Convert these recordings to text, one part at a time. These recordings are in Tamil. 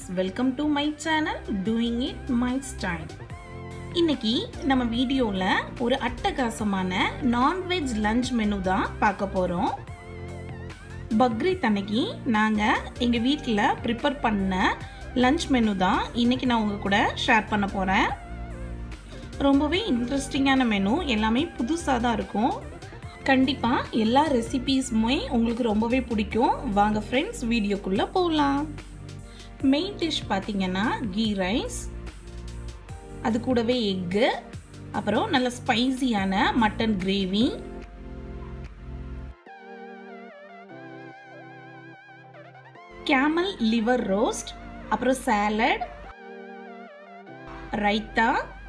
welcome to my channel doing it my style இன்னைக்கு நம்ம வீடியோவில் ஒரு அட்டகாசமான நான்வெஜ் லஞ்ச் மெனு தான் பார்க்க போகிறோம் பக்ரீத் அன்னைக்கு நாங்கள் எங்கள் வீட்டில் ப்ரிப்பேர் பண்ண லஞ்ச் மெனு தான் இன்னைக்கு நான் உங்கள் கூட ஷேர் பண்ண போகிறேன் ரொம்பவே இன்ட்ரெஸ்டிங்கான மெனு எல்லாமே புதுசாக தான் இருக்கும் கண்டிப்பாக எல்லா ரெசிபீஸுமே உங்களுக்கு ரொம்பவே பிடிக்கும் வாங்க ஃப்ரெண்ட்ஸ் வீடியோக்குள்ளே போகலாம் மெயின் டிஷ் பார்த்தீங்கன்னா கீ ரைஸ் அது கூடவே எக்கு அப்புறம் நல்ல ஸ்பைசியான mutton gravy camel liver roast அப்புறம் salad raita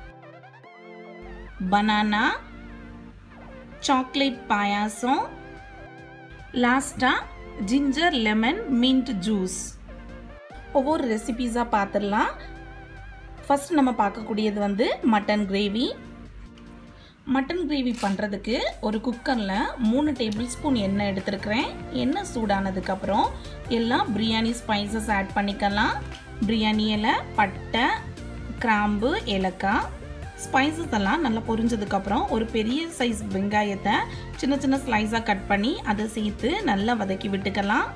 banana chocolate payasam லாஸ்ட்டாக ஜிஞ்சர் லெமன் மின்ட் ஜூஸ் ஒவ்வொரு ரெசிபீஸாக பார்த்துடலாம் ஃபஸ்ட் நம்ம பார்க்கக்கூடியது வந்து மட்டன் கிரேவி மட்டன் கிரேவி பண்ணுறதுக்கு ஒரு குக்கரில் மூணு டேபிள் ஸ்பூன் எண்ணெய் எடுத்துருக்கிறேன் எண்ணெய் சூடானதுக்கப்புறம் எல்லாம் பிரியாணி ஸ்பைசஸ் ஆட் பண்ணிக்கலாம் பிரியாணி இலை பட்டை கிராம்பு ஏலக்காய் ஸ்பைசஸ் எல்லாம் நல்லா பொரிஞ்சதுக்கப்புறம் ஒரு பெரிய சைஸ் வெங்காயத்தை சின்ன சின்ன ஸ்லைஸாக கட் பண்ணி அதை சேர்த்து நல்லா வதக்கி விட்டுக்கலாம்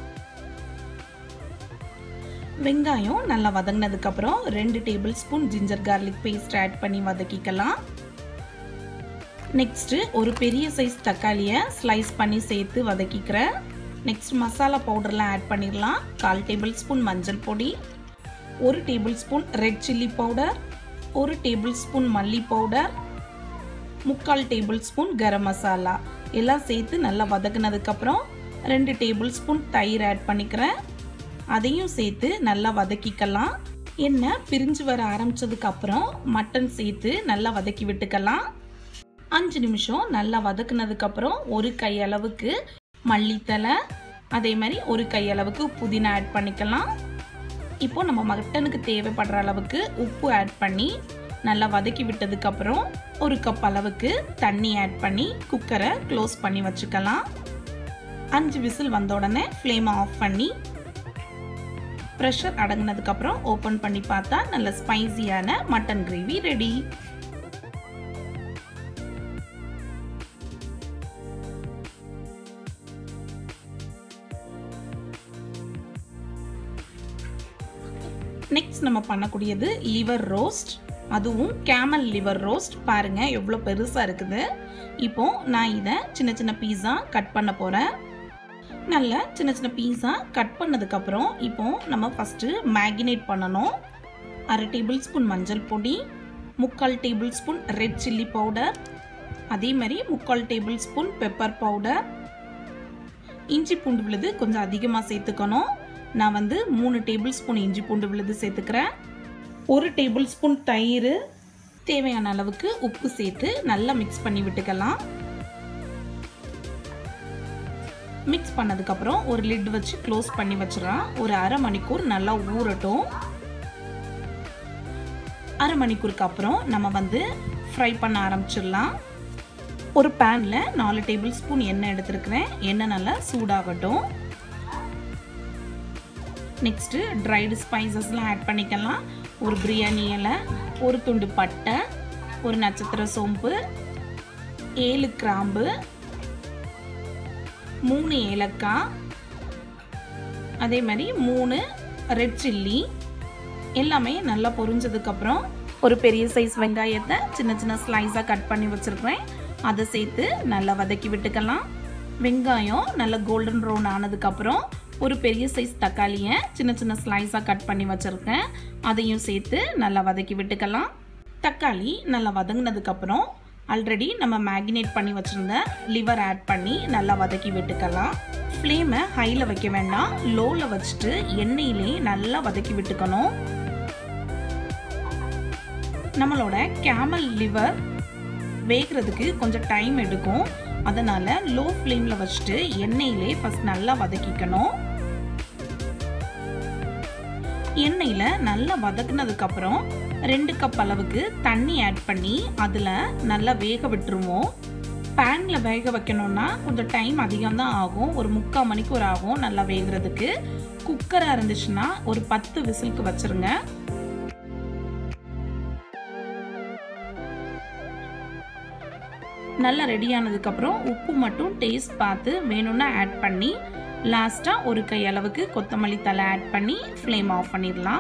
வெங்காயம் நல்லா வதங்கினதுக்கப்புறம் ரெண்டு tablespoon ginger garlic paste add பண்ணி வதக்கிக்கலாம் நெக்ஸ்ட்டு ஒரு பெரிய சைஸ் தக்காளியை ஸ்லைஸ் பண்ணி சேர்த்து வதக்கிக்கிறேன் நெக்ஸ்ட் மசாலா பவுடர்லாம் ஆட் பண்ணிடலாம் கால் டேபிள் ஸ்பூன் மஞ்சள் பொடி ஒரு tablespoon red chilli powder ஒரு டேபிள் ஸ்பூன் மல்லி பவுடர் முக்கால் டேபிள் ஸ்பூன் கரம் மசாலா எல்லாம் சேர்த்து நல்லா வதக்குனதுக்கப்புறம் ரெண்டு டேபிள் ஸ்பூன் தயிர் ஆட் பண்ணிக்கிறேன் அதையும் சேர்த்து நல்லா வதக்கிக்கலாம் எண்ணெய் பிரிஞ்சு வர ஆரம்பிச்சதுக்கப்புறம் மட்டன் சேர்த்து நல்லா வதக்கி விட்டுக்கலாம் அஞ்சு நிமிஷம் நல்லா வதக்குனதுக்கப்புறம் ஒரு கை அளவுக்கு மல்லித்தலை அதே மாதிரி ஒரு கை அளவுக்கு புதினா ஆட் பண்ணிக்கலாம் இப்போ நம்ம மட்டனுக்கு தேவைப்படுற அளவுக்கு உப்பு ஆட் பண்ணி நல்லா வதக்கி விட்டதுக்கப்புறம் ஒரு கப் அளவுக்கு தண்ணி ஆட் பண்ணி குக்கரை க்ளோஸ் பண்ணி வச்சுக்கலாம் அஞ்சு விசில் வந்த உடனே ஃப்ளேமை ஆஃப் பண்ணி ப்ரெஷர் அடங்கினதுக்கப்புறம் ஓப்பன் பண்ணி பார்த்தா நல்ல ஸ்பைசியான மட்டன் கிரேவி ரெடி நெக்ஸ்ட் நம்ம பண்ணக்கூடியது லிவர் ரோஸ்ட் அதுவும் கேமல் லிவர் ரோஸ்ட் பாருங்க எவ்வளோ பெருசாக இருக்குது இப்போ நான் இதை சின்ன சின்ன பீஸா கட் பண்ண போகிறேன் நல்ல சின்ன சின்ன பீஸா கட் பண்ணதுக்கப்புறம் இப்போ நம்ம ஃபஸ்ட்டு மேகினேட் பண்ணணும் அரை டேபிள் ஸ்பூன் மஞ்சள் பொடி முக்கால் tablespoon red chilli powder அதே மாதிரி முக்கால் டேபிள் ஸ்பூன் பெப்பர் பவுடர் இஞ்சி பூண்டு விழுது கொஞ்சம் அதிகமாக சேர்த்துக்கணும் நான் வந்து மூணு டேபிள் ஸ்பூன் இஞ்சி பூண்டு விழுது சேர்த்துக்கிறேன் ஒரு டேபிள் ஸ்பூன் தயிர் தேவையான அளவுக்கு உப்பு சேர்த்து நல்லா மிக்ஸ் பண்ணி விட்டுக்கலாம் மிக்ஸ் பண்ணதுக்கப்புறம் ஒரு லிட் வச்சு க்ளோஸ் பண்ணி வச்சிடலாம் ஒரு அரை மணிக்கூர் நல்லா ஊறட்டும் அரை மணிக்கூருக்கு அப்புறம் நம்ம வந்து ஃப்ரை பண்ண ஆரம்பிச்சிடலாம் ஒரு பேனில் நாலு டேபிள் ஸ்பூன் எண்ணெய் எடுத்துருக்கிறேன் எண்ணெய் நல்லா சூடாகட்டும் நெக்ஸ்ட்டு ட்ரைடு ஸ்பைசஸ்லாம் ஆட் பண்ணிக்கலாம் ஒரு பிரியாணி இலை ஒரு துண்டு பட்டை ஒரு நட்சத்திர சோம்பு ஏழு கிராம்பு மூணு ஏலக்காய் அதே மாதிரி மூணு ரெட் சில்லி எல்லாமே நல்லா பொரிஞ்சதுக்கப்புறம் ஒரு பெரிய சைஸ் வெங்காயத்தை சின்ன சின்ன ஸ்லைஸாக கட் பண்ணி வச்சுருக்கிறேன் அதை சேர்த்து நல்லா வதக்கி விட்டுக்கலாம் வெங்காயம் நல்லா கோல்டன் ப்ரௌன் ஆனதுக்கப்புறம் ஒரு பெரிய சைஸ் தக்காளியை சின்ன சின்ன ஸ்லைஸாக கட் பண்ணி வச்சுருக்கேன் அதையும் சேர்த்து நல்லா வதக்கி விட்டுக்கலாம் தக்காளி நல்லா வதங்கினதுக்கப்புறம் ஆல்ரெடி நம்ம மேகினேட் பண்ணி வச்சுருந்த லிவர் ஆட் பண்ணி நல்லா வதக்கி விட்டுக்கலாம் ஃப்ளேமை ஹையில் வைக்க வேண்டாம் லோவில் வச்சுட்டு எண்ணெயிலே நல்லா வதக்கி விட்டுக்கணும் நம்மளோட கேமல் லிவர் வேகிறதுக்கு கொஞ்சம் டைம் எடுக்கும் அதனால் லோ ஃப்ளேமில் வச்சுட்டு எண்ணெயிலே ஃபஸ்ட் நல்லா வதக்கிக்கணும் எண்ணெயில் நல்லா வதக்குனதுக்கப்புறம் ரெண்டு கப் அளவுக்கு தண்ணி ஆட் பண்ணி அதில் நல்லா வேக விட்டுருவோம் பேனில் வேக வைக்கணும்னா கொஞ்சம் டைம் அதிகம் தான் ஆகும் ஒரு முக்கால் மணிக்கூர் ஆகும் நல்லா வேகிறதுக்கு குக்கராக இருந்துச்சுன்னா ஒரு பத்து விசிலுக்கு வச்சுருங்க நல்லா ரெடி ஆனதுக்கப்புறம் உப்பு மட்டும் டேஸ்ட் பார்த்து வேணும்னா ஆட் பண்ணி லாஸ்ட்டாக ஒரு கை அளவுக்கு கொத்தமல்லி தலை ஆட் பண்ணி ஃப்ளேம் ஆஃப் பண்ணிடலாம்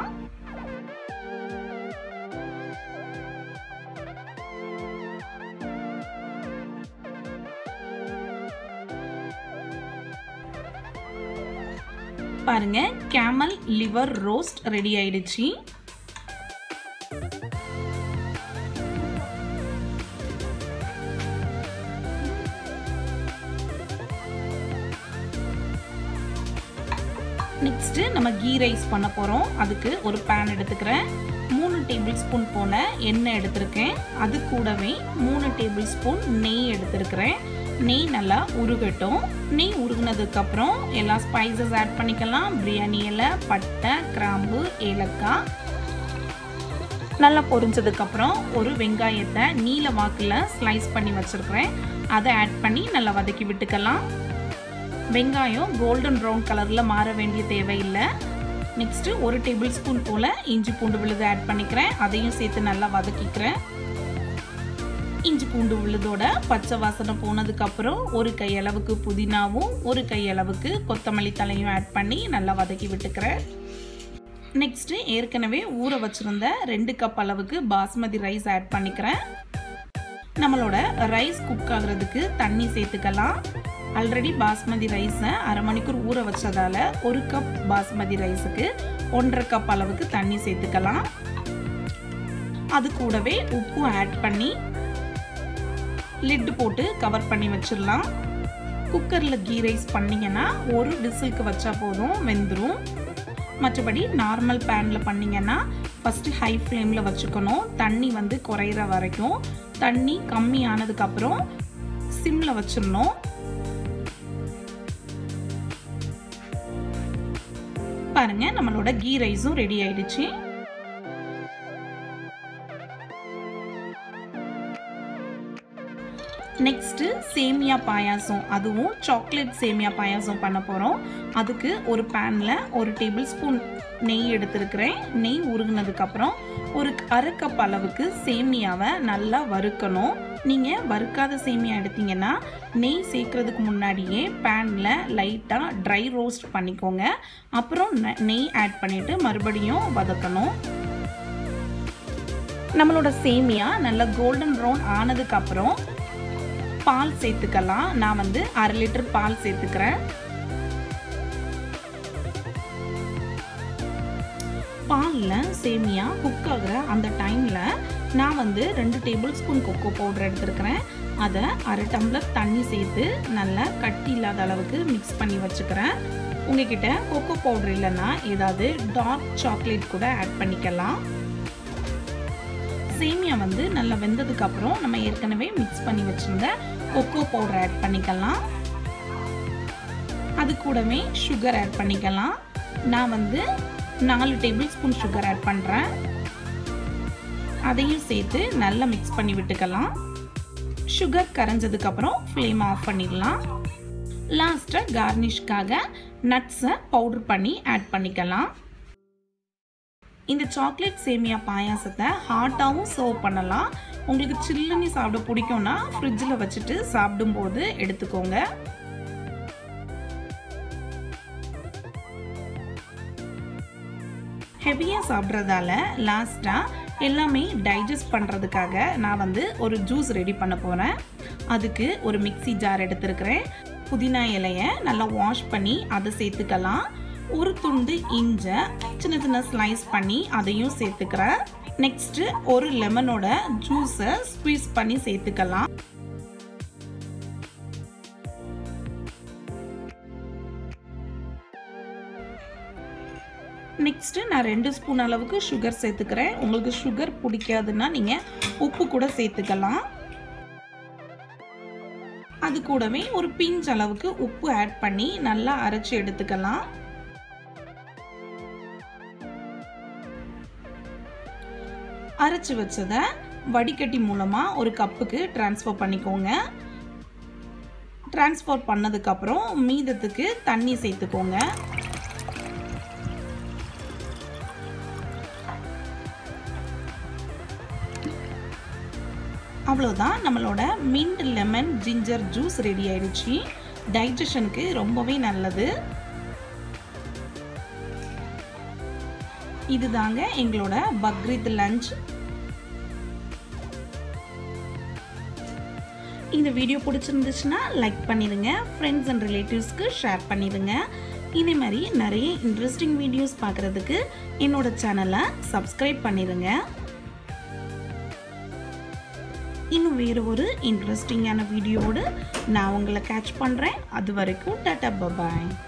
பாருங்க கேமல் லிவர் ரோஸ்ட் ரெடி ஆயிடுச்சு நெக்ஸ்ட் நம்ம கீ ரைஸ் பண்ண போறோம் அதுக்கு ஒரு பேன் எடுத்துக்கிறேன் மூணு டேபிள் ஸ்பூன் போல எண்ணெய் எடுத்திருக்கேன் அது கூடவே மூணு டேபிள் ஸ்பூன் நெய் எடுத்திருக்கிறேன் நெய் நல்லா உருகட்டும் நெய் உருகினதுக்கு அப்புறம் எல்லா ஸ்பைசஸ் ஆட் பண்ணிக்கலாம் பிரியாணி இலை பட்டை கிராம்பு ஏலக்காய் நல்லா பொரிஞ்சதுக்கப்புறம் ஒரு வெங்காயத்தை நீல வாக்கில் ஸ்லைஸ் பண்ணி வச்சுருக்கிறேன் அதை ஆட் பண்ணி நல்லா வதக்கி விட்டுக்கலாம் வெங்காயம் கோல்டன் ப்ரௌன் கலரில் மாற வேண்டிய தேவையில்லை நெக்ஸ்ட்டு ஒரு டேபிள் ஸ்பூன் போல் இஞ்சி பூண்டு விழுது ஆட் பண்ணிக்கிறேன் அதையும் சேர்த்து நல்லா வதக்கிக்கிறேன் இஞ்சி பூண்டு விழுதோட பச்சை வாசனை போனதுக்கப்புறம் ஒரு கையளவுக்கு புதினாவும் ஒரு கையளவுக்கு கொத்தமல்லி தலையும் ஆட் பண்ணி நல்லா வதக்கி விட்டுக்கிறேன் நெக்ஸ்ட்டு ஏற்கனவே ஊற வச்சுருந்த ரெண்டு கப் அளவுக்கு பாஸ்மதி ரைஸ் ஆட் பண்ணிக்கிறேன் நம்மளோட ரைஸ் குக் ஆகுறதுக்கு தண்ணி சேர்த்துக்கலாம் ஆல்ரெடி பாஸ்மதி ரைஸை அரை மணிக்கூர் ஊற வச்சதால ஒரு கப் பாஸ்மதி ரைஸுக்கு ஒன்றரை கப் அளவுக்கு தண்ணி சேர்த்துக்கலாம் அது கூடவே உப்பு ஆட் பண்ணி லிட் போட்டு கவர் பண்ணி வச்சிடலாம் குக்கரில் கீ ரைஸ் பண்ணிங்கன்னா ஒரு விசிலுக்கு வச்சா போதும் வெந்துடும் மற்றபடி நார்மல் பேனில் பண்ணிங்கன்னா ஃபஸ்ட்டு ஹை ஃப்ளேமில் வச்சுக்கணும் தண்ணி வந்து குறையிற வரைக்கும் தண்ணி கம்மி ஆனதுக்கப்புறம் சிம்மில் வச்சிடணும் பாருங்க நம்மளோட கீ ரைஸும் ரெடி ஆயிடுச்சு நெக்ஸ்ட்டு சேமியா பாயாசம் அதுவும் சாக்லேட் சேமியா பாயாசம் பண்ண போகிறோம் அதுக்கு ஒரு பேனில் ஒரு டேபிள் ஸ்பூன் நெய் எடுத்துருக்கிறேன் நெய் உருகினதுக்கப்புறம் ஒரு அரை கப் அளவுக்கு சேமியாவை நல்லா வறுக்கணும் நீங்கள் வறுக்காத சேமியா எடுத்தீங்கன்னா நெய் சேர்க்கறதுக்கு முன்னாடியே பேனில் லைட்டாக ட்ரை ரோஸ்ட் பண்ணிக்கோங்க அப்புறம் நெய் ஆட் பண்ணிவிட்டு மறுபடியும் வதக்கணும் நம்மளோட சேமியா நல்லா கோல்டன் ப்ரௌன் ஆனதுக்கப்புறம் பால் சேர்த்துக்கலாம் நான் வந்து அரை லிட்டர் பால் சேர்த்துக்கிறேன் பாலில் சேமியா குக் ஆகுற அந்த டைமில் நான் வந்து ரெண்டு டேபிள் ஸ்பூன் கொக்கோ பவுடர் எடுத்துருக்கிறேன் அதை அரை டம்ளர் தண்ணி சேர்த்து நல்லா கட்டி இல்லாத அளவுக்கு மிக்ஸ் பண்ணி வச்சுக்கிறேன் உங்ககிட்ட கொக்கோ பவுடர் இல்லைன்னா ஏதாவது டார்க் சாக்லேட் கூட ஆட் பண்ணிக்கலாம் சேமியா வந்து நல்லா வெந்ததுக்கு அப்புறம் நம்ம ஏற்கனவே மிக்ஸ் பண்ணி வச்சிருந்த கொக்கோ பவுடர் ஆட் பண்ணிக்கலாம் அது கூடவே சுகர் ஆட் பண்ணிக்கலாம் நான் வந்து நாலு டேபிள் ஸ்பூன் சுகர் ஆட் பண்ணுறேன் அதையும் சேர்த்து நல்லா மிக்ஸ் பண்ணி விட்டுக்கலாம் சுகர் கரைஞ்சதுக்கப்புறம் ஃப்ளேம் ஆஃப் பண்ணிடலாம் லாஸ்ட்டாக கார்னிஷ்காக நட்ஸை பவுடர் பண்ணி ஆட் பண்ணிக்கலாம் இந்த சாக்லேட் சேமியா பாயாசத்தை ஹாட்டாகவும் சர்வ் பண்ணலாம் உங்களுக்கு சில்லுன்னு சாப்பிட பிடிக்கும்னா ஃப்ரிட்ஜில் வச்சுட்டு சாப்பிடும்போது எடுத்துக்கோங்க ஹெவியாக சாப்பிட்றதால லாஸ்ட்டாக எல்லாமே டைஜஸ்ட் பண்ணுறதுக்காக நான் வந்து ஒரு ஜூஸ் ரெடி பண்ண போகிறேன் அதுக்கு ஒரு மிக்சி ஜார் எடுத்துருக்கிறேன் புதினா இலையை நல்லா வாஷ் பண்ணி அதை சேர்த்துக்கலாம் ஒரு துண்டு இஞ்சை சின்ன சின்ன ஸ்லைஸ் பண்ணி அதையும் சேர்த்துக்கிறேன் நெக்ஸ்ட்டு ஒரு லெமனோட ஜூஸை ஸ்குவீஸ் பண்ணி சேர்த்துக்கலாம் நெக்ஸ்ட்டு நான் ரெண்டு ஸ்பூன் அளவுக்கு சுகர் சேர்த்துக்கிறேன் உங்களுக்கு சுகர் பிடிக்காதுன்னா நீங்கள் உப்பு கூட சேர்த்துக்கலாம் அது கூடவே ஒரு பிஞ்ச் அளவுக்கு உப்பு ஆட் பண்ணி நல்லா அரைச்சி எடுத்துக்கலாம் அரைச்சி வச்சதை வடிகட்டி மூலமாக ஒரு கப்புக்கு ட்ரான்ஸ்ஃபர் பண்ணிக்கோங்க ட்ரான்ஸ்ஃபர் பண்ணதுக்கப்புறம் மீதத்துக்கு தண்ணி சேர்த்துக்கோங்க அவ்வளோதான் நம்மளோட mint lemon ginger juice ready ஆயிடுச்சு டைஜஷனுக்கு ரொம்பவே நல்லது இதுதாங்க எங்களோட பக்ரீத் லஞ்ச் இந்த வீடியோ பிடிச்சிருந்துச்சுன்னா லைக் பண்ணிடுங்க ஃப்ரெண்ட்ஸ் அண்ட் ரிலேட்டிவ்ஸ்க்கு ஷேர் பண்ணிடுங்க இதே மாதிரி நிறைய இன்ட்ரெஸ்டிங் வீடியோஸ் பார்க்குறதுக்கு என்னோட சேனலை சப்ஸ்கிரைப் பண்ணிடுங்க இன்னும் வேறு ஒரு இன்ட்ரெஸ்டிங்கான வீடியோவோடு நான் உங்களை கேட்ச் பண்ணுறேன் அது வரைக்கும் டாட்டா பபாய்